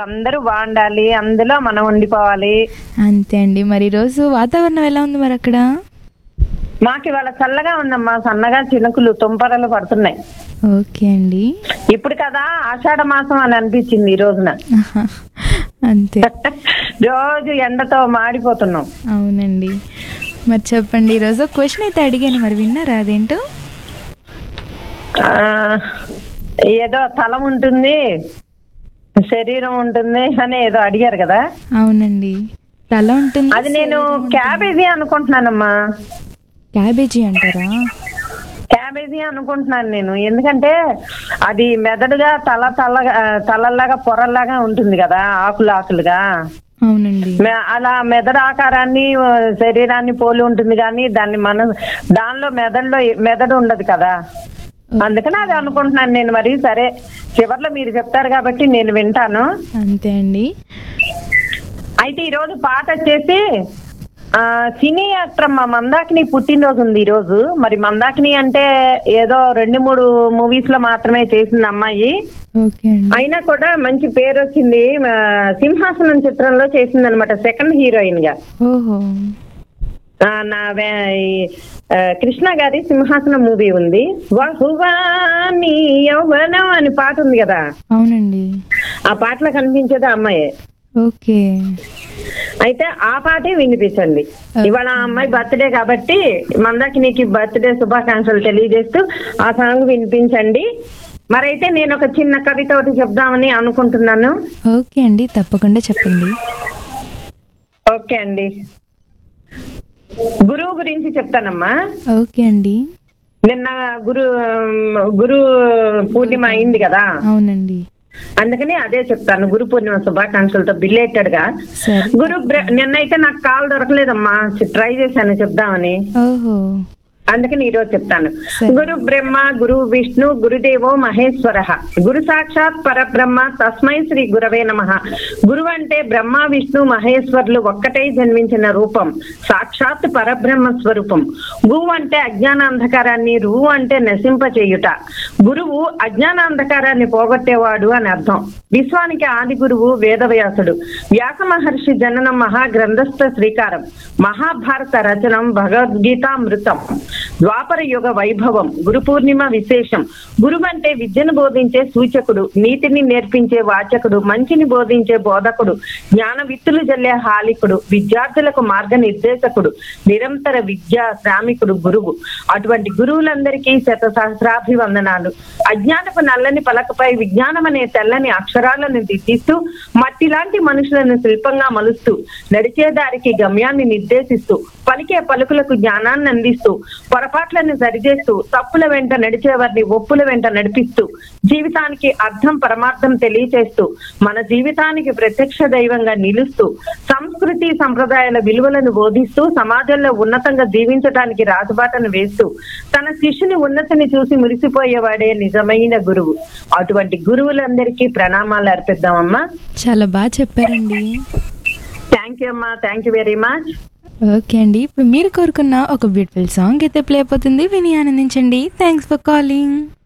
అందరూ బాగుండాలి అందులో మనం ఉండిపోవాలి అంతే అండి మరి ఈరోజు వాతావరణం ఎలా ఉంది మరి అక్కడ మాకు ఇవాళ చల్లగా ఉందమ్మా సన్నగా చినుకులు తుంపరలు పడుతున్నాయి ఓకే అండి ఇప్పుడు కదా ఆషాఢ మాసం అని అనిపించింది ఈ రోజున ఆహా. అంతే రోజు ఎండతో మాడిపోతున్నాం అవునండి మరి చెప్పండి ఈరోజు క్వశ్చన్ అయితే అడిగాను మరి విన్నారా అదేంటో ఆ, ఏదో తల ఉంటుంది శరీరం ఉంటుంది అని ఏదో అడిగారు కదా అవునండి తల ఉంటుంది అది నేను క్యాబేజీ అనుకుంటున్నానమ్మా క్యాబేజీ అంటారా క్యాబేజీ అనుకుంటున్నాను నేను ఎందుకంటే అది మెదడుగా తల తలగా ఆ, తలల్లాగా పొరల్లాగా ఉంటుంది కదా ఆకులు ఆకులుగా అవునండి మె- అలా మెదడు ఆకారాన్ని ఆ, శరీరాన్ని పోలి ఉంటుంది కానీ దాన్ని మన దానిలో మెదడులో మెదడు ఉండదు కదా అందుకని అది అనుకుంటున్నాను నేను మరి సరే చివర్లో మీరు చెప్తారు కాబట్టి నేను వింటాను అంతే అండి అయితే ఈ రోజు పాట వచ్చేసి ఆ సినీ యాక్టర్ మా మందాకిని పుట్టినరోజు ఉంది ఈ రోజు మరి మందాకిని అంటే ఏదో రెండు మూడు మూవీస్ లో మాత్రమే చేసింది అమ్మాయి ఓకే అండి అయినా కూడా మంచి పేరు వచ్చింది ఆ, సింహాసనం చిత్రంలో చేసింది అనమాట సెకండ్ హీరోయిన్ గా ఓహో ఆ, నా వే- ఈ, ఆ, కృష్ణ గారి సింహాసనం మూవీ ఉంది వహువా నీ యవ్వనం అని పాట ఉంది కదా అవునండి ఆ పాటలో కనిపించేది ఆ అమ్మాయి ఓకే అయితే ఆ పాటే వినిపించండి ఇవాళ ఆ అమ్మాయి బర్త్డే కాబట్టి మందాకి నీకు బర్త్డే శుభాకాంక్షలు తెలియజేస్తూ ఆ సాంగ్ వినిపించండి మరైతే నేను ఒక చిన్న కవిత ఒకటి చెప్దామని అనుకుంటున్నాను ఓకే అండి తప్పకుండా చెప్పండి ఓకే అండి గురువు గురించి చెప్తానమ్మా ఓకే అండి నిన్న గురు గురు పూర్ణిమ అయింది కదా అవునండి అందుకని అదే చెప్తాను గురు పూర్ణిమ శుభాకాంక్షలతో బిలేటెడ్ గా సరే గురు బ్ర- నిన్నైతే నాకు కాల్ దొరకలేదమ్మా ట్రై చేశాను చెప్దామని ఓహో అందుకని ఈ రోజు చెప్తాను సరే. గురు బ్రహ్మ గురు విష్ణు గురుదేవో మహేశ్వర గురు సాక్షాత్ పరబ్రహ్మ తస్మై శ్రీ గురవే నమ గురువు అంటే బ్రహ్మ విష్ణు మహేశ్వరులు ఒక్కటై జన్మించిన రూపం సాక్షాత్ పరబ్రహ్మ స్వరూపం గువు అంటే అజ్ఞాన అంధకారాన్ని రువు అంటే నశింప చేయుట గురువు అజ్ఞాన అంధకారాన్ని పోగొట్టేవాడు అని అర్థం విశ్వానికి ఆది గురువు వేదవ్యాసుడు వ్యాస మహర్షి జననం మహాగ్రంథస్థ శ్రీకారం మహాభారత రచనం భగవద్గీతామృతం ద్వాపర యుగ వైభవం గురు పూర్ణిమ విశేషం గురువు అంటే విద్యను బోధించే సూచకుడు నీతిని నేర్పించే వాచకుడు మంచిని బోధించే బోధకుడు జ్ఞాన విత్తులు జల్లే హాలికుడు విద్యార్థులకు మార్గ నిర్దేశకుడు నిరంతర విద్యా శ్రామికుడు గురువు అటువంటి గురువులందరికీ శత సహస్రాభివందనాలు అజ్ఞానపు నల్లని పలకపై విజ్ఞానం అనే తెల్లని అక్షరాలను దిద్దిస్తూ మట్టి లాంటి మనుషులను శిల్పంగా మలుస్తూ నడిచే దారికి గమ్యాన్ని నిర్దేశిస్తూ పలికే పలుకులకు జ్ఞానాన్ని అందిస్తూ పొరపాట్లను సరిచేస్తూ తప్పుల వెంట నడిచేవారిని ఒప్పుల వెంట నడిపిస్తూ జీవితానికి అర్థం పరమార్థం తెలియచేస్తూ మన జీవితానికి ప్రత్యక్ష దైవంగా నిలుస్తూ సంస్కృతి సంప్రదాయాల విలువలను బోధిస్తూ సమాజంలో ఉన్నతంగా జీవించడానికి రాజబాటను వేస్తూ తన శిష్యుని ఉన్నతిని చూసి మురిసిపోయేవాడే నిజమైన గురువు అటువంటి గురువులందరికీ ప్రణామాలు అర్పిద్దామమ్మా చాలా బాగా చెప్పారండి థ్యాంక్ యూ అమ్మా thank you very much okay అండి ఇప్పుడు మీరు కోరుకున్న ఒక బ్యూటిఫుల్ సాంగ్ అయితే ప్లే అయిపోతుంది విని ఆనందించండి థ్యాంక్స్ ఫర్ కాలింగ్